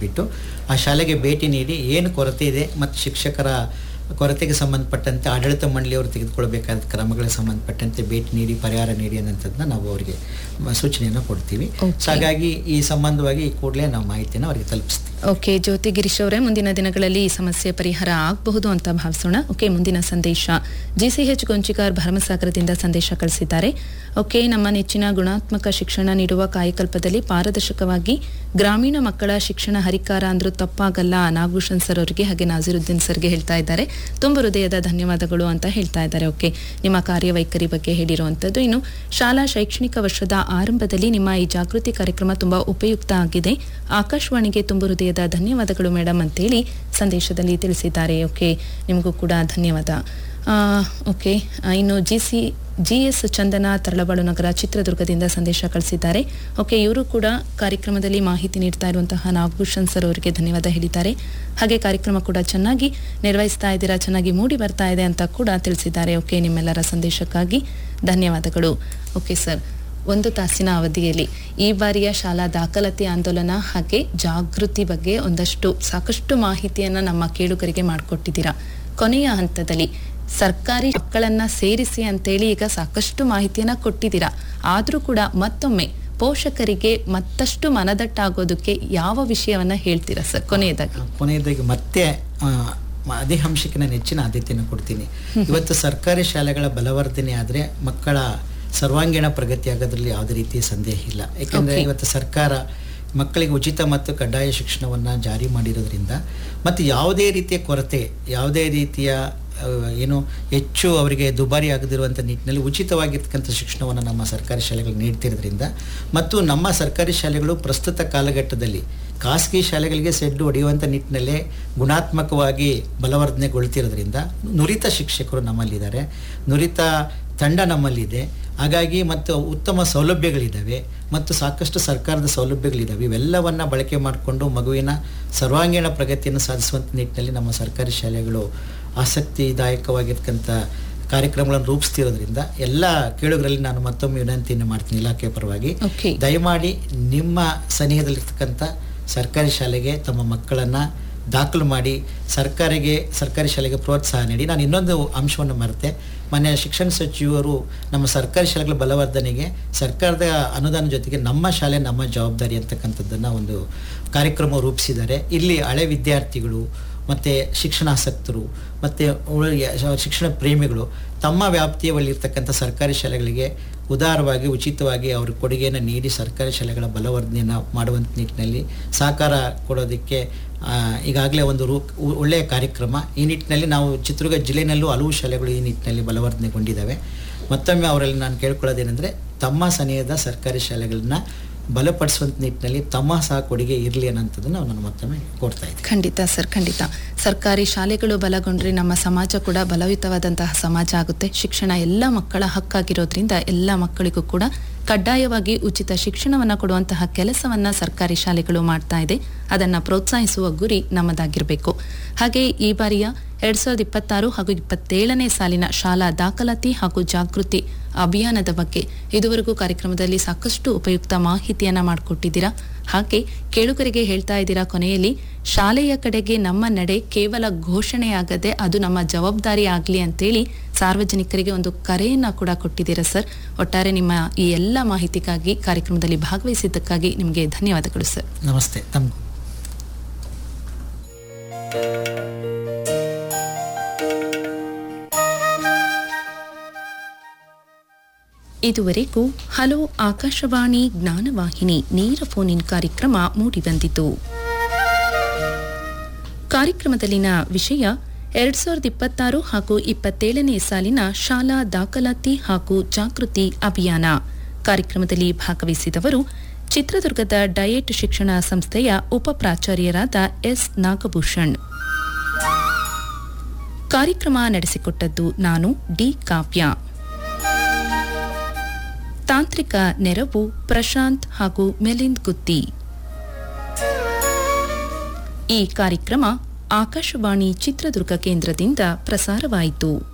ಬಿಟ್ಟು ಆ ಶಾಲೆಗೆ ಭೇಟಿ ನೀಡಿ ಏನು ಕೊರತೆ ಇದೆ ಮತ್ತು ಶಿಕ್ಷಕರ ಕೊರತೆಗೆ ಸಂಬಂಧಪಟ್ಟಂತೆ ಆಡಳಿತ ಮಂಡಳಿಯವರು ತೆಗೆದುಕೊಳ್ಬೇಕಾದ ಕ್ರಮಗಳಿಗೆ ಸಂಬಂಧಪಟ್ಟಂತೆ ಭೇಟಿ ನೀಡಿ ಪರಿಹಾರ ನೀಡಿ ಅನ್ನೋಂಥದ್ದನ್ನ ನಾವು ಅವರಿಗೆ ಮ- ಸೂಚನೆಯನ್ನು ಕೊಡ್ತೀವಿ Okay. ಸೊ ಹಾಗಾಗಿ ಈ ಸಂಬಂಧವಾಗಿ ಈ ಕೂಡಲೇ ನಾವು ಮಾಹಿತಿಯನ್ನು ಅವರಿಗೆ ತಲುಪಿಸ್ತೀವಿ ಓಕೆ ಜ್ಯೋತಿ ಗಿರೀಶ್ ಅವರೇ ಮುಂದಿನ ದಿನಗಳಲ್ಲಿ ಈ ಸಮಸ್ಯೆ ಪರಿಹಾರ ಆಗಬಹುದು ಅಂತ ಭಾವಿಸೋಣ ಓಕೆ ಮುಂದಿನ ಸಂದೇಶ ಜಿಸಿಎಚ್ ಗೊಂಚಿಗಾರ್ ಭರಮಸಾಗರದಿಂದ ಸಂದೇಶ ಕಳಿಸಿದ್ದಾರೆ ಓಕೆ ನಮ್ಮ ನೆಚ್ಚಿನ ಗುಣಾತ್ಮಕ ಶಿಕ್ಷಣ ನೀಡುವ ಕಾಯಕಲ್ಪದಲ್ಲಿ ಪಾರದರ್ಶಕವಾಗಿ ಗ್ರಾಮೀಣ ಮಕ್ಕಳ ಶಿಕ್ಷಣ ಹರಿಕಾರ ಅಂದ್ರೂ ತಪ್ಪಾಗಲ್ಲ ನಾಗಭೂಷಣ್ ಸರ್ ಅವರಿಗೆ ಹಾಗೆ ನಾಜಿರುದ್ದೀನ್ ಸರ್ಗೆ ಹೇಳ್ತಾ ಇದ್ದಾರೆ ತುಂಬ ಹೃದಯದ ಧನ್ಯವಾದಗಳು ಅಂತ ಹೇಳ್ತಾ ಇದ್ದಾರೆ ಓಕೆ ನಿಮ್ಮ ಕಾರ್ಯವೈಖರಿ ಬಗ್ಗೆ ಹೇಳಿರುವಂಥದ್ದು ಇನ್ನು ಶಾಲಾ ಶೈಕ್ಷಣಿಕ ವರ್ಷದ ಆರಂಭದಲ್ಲಿ ನಿಮ್ಮ ಈ ಜಾಗೃತಿ ಕಾರ್ಯಕ್ರಮ ತುಂಬಾ ಉಪಯುಕ್ತ ಆಗಿದೆ ಆಕಾಶವಾಣಿಗೆ ತುಂಬ ಹೃದಯದ ಧನ್ಯವಾದಗಳು ಮೇಡಮ್ ಅಂತೇಳಿ ಸಂದೇಶದಲ್ಲಿ ತಿಳಿಸಿದ್ದಾರೆ ಓಕೆ ನಿಮಗೂ ಕೂಡ ಧನ್ಯವಾದ ಆ, ಓಕೆ ಆ, ಇನ್ನು G C G S Chandana Taralabalu Nagara ಚಿತ್ರದುರ್ಗದಿಂದ ಸಂದೇಶ ಕಳಿಸಿದ್ದಾರೆ ಓಕೆ ಇವರು ಕೂಡ ಕಾರ್ಯಕ್ರಮದಲ್ಲಿ ಮಾಹಿತಿ ನೀಡ್ತಾ ಇರುವಂತಹ ನಾಗಭೂಷಣ್ ಸರ್ ಅವರಿಗೆ ಧನ್ಯವಾದ ಹೇಳಿದ್ದಾರೆ ಹಾಗೆ ಕಾರ್ಯಕ್ರಮ ಕೂಡ ಚೆನ್ನಾಗಿ ನಿರ್ವಹಿಸ್ತಾ ಇದ್ದೀರಾ ಚೆನ್ನಾಗಿ ಮೂಡಿ ಬರ್ತಾ ಇದೆ ಅಂತ ಕೂಡ ತಿಳಿಸಿದ್ದಾರೆ ಓಕೆ ನಿಮ್ಮೆಲ್ಲರ ಸಂದೇಶಕ್ಕಾಗಿ ಧನ್ಯವಾದಗಳು ಓಕೆ ಸರ್ ಒಂದು ತಾಸಿನ ಅವಧಿಯಲ್ಲಿ ಈ ಬಾರಿಯ ಶಾಲಾ ದಾಖಲಾತಿ ಆಂದೋಲನ ಹಾಗೆ ಜಾಗೃತಿ ಬಗ್ಗೆ ಒಂದಷ್ಟು ಸಾಕಷ್ಟು ಮಾಹಿತಿಯನ್ನ ನಮ್ಮ ಕೇಳುಗರಿಗೆ ಮಾಡಿಕೊಟ್ಟಿದ್ದೀರಾ ಕೊನೆಯ ಹಂತದಲ್ಲಿ ಸರ್ಕಾರಿ ಮಕ್ಕಳನ್ನ ಸೇರಿಸಿ ಅಂತೇಳಿ ಈಗ ಸಾಕಷ್ಟು ಮಾಹಿತಿಯನ್ನ ಕೊಟ್ಟಿದ್ದೀರಾ ಆದ್ರೂ ಕೂಡ ಮತ್ತೊಮ್ಮೆ ಪೋಷಕರಿಗೆ ಮತ್ತಷ್ಟು ಮನದಟ್ಟಾಗೋದಕ್ಕೆ ಯಾವ ವಿಷಯವನ್ನ ಹೇಳ್ತೀರಾ ಸರ್ ಕೊನೆಯದಾಗಿ ಕೊನೆಯದಾಗಿ ಮತ್ತೆ ಆ, ಮ- ಅದೇ ಅಂಶಕ್ಕೆ ನಾನು ಹೆಚ್ಚಿನ ಆದ್ಯತೆಯನ್ನು ಕೊಡ್ತೀನಿ ಇವತ್ತು ಸರ್ಕಾರಿ ಶಾಲೆಗಳ ಬಲವರ್ಧನೆ ಆದರೆ ಮಕ್ಕಳ ಸರ್ವಾಂಗೀಣ ಪ್ರಗತಿ ಆಗೋದ್ರಲ್ಲಿ ಯಾವುದೇ ರೀತಿಯ ಸಂದೇಹ ಇಲ್ಲ ಯಾಕೆಂದರೆ Okay. ಇವತ್ತು ಸರ್ಕಾರ ಮಕ್ಕಳಿಗೆ ಉಚಿತ ಮತ್ತು ಕಡ್ಡಾಯ ಶಿಕ್ಷಣವನ್ನು ಜಾರಿ ಮಾಡಿರೋದ್ರಿಂದ ಮತ್ತು ಯಾವುದೇ ರೀತಿಯ ಕೊರತೆ ಯಾವುದೇ ರೀತಿಯ ಆ, ಏನು ಹೆಚ್ಚು ಅವರಿಗೆ ದುಬಾರಿ ಆಗದಿರುವಂಥ ನಿಟ್ಟಿನಲ್ಲಿ ಉಚಿತವಾಗಿರ್ತಕ್ಕಂಥ ಶಿಕ್ಷಣವನ್ನು ನಮ್ಮ ಸರ್ಕಾರಿ ಶಾಲೆಗಳು ನೀಡ್ತಿರೋದ್ರಿಂದ ಮತ್ತು ನಮ್ಮ ಸರ್ಕಾರಿ ಶಾಲೆಗಳು ಪ್ರಸ್ತುತ ಕಾಲಘಟ್ಟದಲ್ಲಿ ಖಾಸಗಿ ಶಾಲೆಗಳಿಗೆ ಸೆಡ್ಡು ಹೊಡೆಯುವಂಥ ನಿಟ್ಟಿನಲ್ಲೇ ಗುಣಾತ್ಮಕವಾಗಿ ಬಲವರ್ಧನೆಗೊಳ್ತಿರೋದ್ರಿಂದ ನುರಿತ ಶಿಕ್ಷಕರು ನಮ್ಮಲ್ಲಿದ್ದಾರೆ ನುರಿತ ತಂಡ ನಮ್ಮಲ್ಲಿದೆ ಹಾಗಾಗಿ ಮತ್ತು ಉತ್ತಮ ಸೌಲಭ್ಯಗಳಿದ್ದಾವೆ ಮತ್ತು ಸಾಕಷ್ಟು ಸರ್ಕಾರದ ಸೌಲಭ್ಯಗಳಿದ್ದಾವೆ ಇವೆಲ್ಲವನ್ನು ಬಳಕೆ ಮಾಡಿಕೊಂಡು ಮಗುವಿನ ಸರ್ವಾಂಗೀಣ ಪ್ರಗತಿಯನ್ನು ಸಾಧಿಸುವಂಥ ನಿಟ್ಟಿನಲ್ಲಿ ನಮ್ಮ ಸರ್ಕಾರಿ ಶಾಲೆಗಳು ಆಸಕ್ತಿದಾಯಕವಾಗಿರ್ತಕ್ಕಂಥ ಕಾರ್ಯಕ್ರಮಗಳನ್ನು ರೂಪಿಸ್ತಿರೋದ್ರಿಂದ ಎಲ್ಲ ಕೇಳುಗರಲ್ಲಿ ನಾನು ಮತ್ತೊಮ್ಮೆ ವಿನಂತಿಯನ್ನು ಮಾಡ್ತೀನಿ ಇಲಾಖೆ ಪರವಾಗಿ ಓಕೆ ದಯಮಾಡಿ ನಿಮ್ಮ ಸನಿಹದಲ್ಲಿರ್ತಕ್ಕಂಥ ಸರ್ಕಾರಿ ಶಾಲೆಗೆ ತಮ್ಮ ಮಕ್ಕಳನ್ನು ದಾಖಲು ಮಾಡಿ ಸರ್ಕಾರಿಗೆ ಸರ್ಕಾರಿ ಶಾಲೆಗೆ ಪ್ರೋತ್ಸಾಹ ನೀಡಿ ನಾನು ಇನ್ನೊಂದು ಅಂಶವನ್ನು ಮರೆತೆ ಮೊನ್ನೆ ಶಿಕ್ಷಣ ಸಚಿವರು ನಮ್ಮ ಸರ್ಕಾರಿ ಶಾಲೆಗಳ ಬಲವರ್ಧನೆಗೆ ಸರ್ಕಾರದ ಅನುದಾನ ಜೊತೆಗೆ ನಮ್ಮ ಶಾಲೆ ನಮ್ಮ ಜವಾಬ್ದಾರಿ ಅಂತಕ್ಕಂಥದ್ದನ್ನು ಒಂದು ಕಾರ್ಯಕ್ರಮ ರೂಪಿಸಿದ್ದಾರೆ ಇಲ್ಲಿ ಹಳೆ ವಿದ್ಯಾರ್ಥಿಗಳು ಮತ್ತು ಶಿಕ್ಷಣಾಸಕ್ತರು ಮತ್ತು ಉಳ- ಶಿಕ್ಷಣ ಪ್ರೇಮಿಗಳು ತಮ್ಮ ವ್ಯಾಪ್ತಿಯಲ್ಲಿರ್ತಕ್ಕಂಥ ಸರ್ಕಾರಿ ಶಾಲೆಗಳಿಗೆ ಉದಾರವಾಗಿ ಉಚಿತವಾಗಿ ಅವ್ರ ಕೊಡುಗೆಯನ್ನು ನೀಡಿ ಸರ್ಕಾರಿ ಶಾಲೆಗಳ ಬಲವರ್ಧನೆಯನ್ನು ಮಾಡುವಂಥ ನಿಟ್ಟಿನಲ್ಲಿ ಸಹಕಾರ ಕೊಡೋದಕ್ಕೆ ಆ, ಈಗಾಗಲೇ ಒಂದು ರೂ ಉ- ಒಳ್ಳೆಯ ಕಾರ್ಯಕ್ರಮ ಈ ನಿಟ್ಟಿನಲ್ಲಿ ನಾವು ಚಿತ್ರದುರ್ಗ ಜಿಲ್ಲೆಯಲ್ಲೂ ಹಲವು ಶಾಲೆಗಳು ಈ ನಿಟ್ಟಿನಲ್ಲಿ ಬಲವರ್ಧನೆಗೊಂಡಿದ್ದಾವೆ ಮತ್ತೊಮ್ಮೆ ಅವರಲ್ಲಿ ನಾನು ಕೇಳ್ಕೊಳ್ಳೋದೇನೆಂದರೆ ತಮ್ಮ ಸನಿಹದ ಸರ್ಕಾರಿ ಶಾಲೆಗಳನ್ನ ಬಲಪಡಿಸುವಂಥ ನಿಟ್ಟಿನಲ್ಲಿ ತಮ್ಮ ಸಹ ಕೊಡುಗೆ ಇರಲಿ ಅನ್ನೋಂಥದ್ದನ್ನು ನಾನು ಮತ್ತೊಮ್ಮೆ ಕೋರ್ತಾ ಇದ್ದೀನಿ ಖಂಡಿತ ಸರ್ ಖಂಡಿತ ಸರ್ಕಾರಿ ಶಾಲೆಗಳು ಬಲಗೊಂಡ್ರೆ ನಮ್ಮ ಸಮಾಜ ಕೂಡ ಬಲಯುತವಾದಂತಹ ಸಮಾಜ ಆಗುತ್ತೆ ಶಿಕ್ಷಣ ಎಲ್ಲ ಮಕ್ಕಳ ಹಕ್ಕಾಗಿರೋದ್ರಿಂದ ಎಲ್ಲ ಮಕ್ಕಳಿಗೂ ಕೂಡ ಕಡ್ಡಾಯವಾಗಿ ಉಚಿತ ಶಿಕ್ಷಣವನ್ನ ಕೊಡುವಂತಹ ಕೆಲಸವನ್ನ ಸರ್ಕಾರಿ ಶಾಲೆಗಳು ಮಾಡ್ತಾ ಇದೆ ಅದನ್ನ ಪ್ರೋತ್ಸಾಹಿಸುವ ಗುರಿ ನಮ್ಮದಾಗಿರಬೇಕು ಹಾಗೆ ಈ ಬಾರಿಯ ಎರಡ್ ಸಾವಿರದ ಇಪ್ಪತ್ತಾರು ಹಾಗೂ ಇಪ್ಪತ್ತೇಳನೇ ಸಾಲಿನ ಶಾಲಾ ದಾಖಲಾತಿ ಹಾಗೂ ಜಾಗೃತಿ ಅಭಿಯಾನದ ಬಗ್ಗೆ ಇದುವರೆಗೂ ಕಾರ್ಯಕ್ರಮದಲ್ಲಿ ಸಾಕಷ್ಟು ಉಪಯುಕ್ತ ಮಾಹಿತಿಯನ್ನ ಮಾಡಿಕೊಟ್ಟಿದ್ದೀರಾ ಹಾಗೆ ಕೇಳುಗರಿಗೆ ಹೇಳ್ತಾ ಇದ್ದೀರಾ ಕೊನೆಯಲ್ಲಿ ಶಾಲೆಯ ಕಡೆಗೆ ನಮ್ಮ ನಡೆ ಕೇವಲ ಘೋಷಣೆಯಾಗದೆ ಅದು ನಮ್ಮ ಜವಾಬ್ದಾರಿ ಆಗಲಿ ಅಂತೇಳಿ ಸಾರ್ವಜನಿಕರಿಗೆ ಒಂದು ಕರೆಯನ್ನ ಕೂಡ ಕೊಟ್ಟಿದ್ದೀರಾ ಸರ್ ಒಟ್ಟಾರೆ ನಿಮ್ಮ ಈ ಎಲ್ಲ ಮಾಹಿತಿಗಾಗಿ ಕಾರ್ಯಕ್ರಮದಲ್ಲಿ ಭಾಗವಹಿಸಿದ್ದಕ್ಕಾಗಿ ನಿಮಗೆ ಧನ್ಯವಾದಗಳು ಸರ್ ನಮಸ್ತೆ ತಮಗೂ ಇದುವರೆಗೂ ಹಲೋ ಆಕಾಶವಾಣಿ ಜ್ಞಾನವಾಹಿನಿ ನೇರ ಫೋನ್ ಇನ್ ಕಾರ್ಯಕ್ರಮ ಮೂಡಿಬಂದಿತು ಕಾರ್ಯಕ್ರಮದಲ್ಲಿನ ವಿಷಯ ಎರಡ್ ಸಾವಿರದ ಇಪ್ಪತ್ತಾರು ಹಾಗೂ ಇಪ್ಪತ್ತೇಳನೇ ಸಾಲಿನ ಶಾಲಾ ದಾಖಲಾತಿ ಹಾಗೂ ಜಾಗೃತಿ ಅಭಿಯಾನ ಕಾರ್ಯಕ್ರಮದಲ್ಲಿ ಭಾಗವಹಿಸಿದವರು ಚಿತ್ರದುರ್ಗದ ಡಯಟ್ ಶಿಕ್ಷಣ ಸಂಸ್ಥೆಯ ಉಪ ಪ್ರಾಚಾರ್ಯರಾದ ಎಸ್ ನಾಗಭೂಷಣ್ ಕಾರ್ಯಕ್ರಮ ನಡೆಸಿಕೊಟ್ಟದ್ದು ನಾನು ಡಿ ಕಾವ್ಯ ತಾಂತ್ರಿಕ ನೆರವು ಪ್ರಶಾಂತ್ ಹಾಗೂ ಮೆಲಿಂದ್ ಗುತ್ತಿ ಈ ಕಾರ್ಯಕ್ರಮ ಆಕಾಶವಾಣಿ ಚಿತ್ರದುರ್ಗ ಕೇಂದ್ರದಿಂದ ಪ್ರಸಾರವಾಯಿತು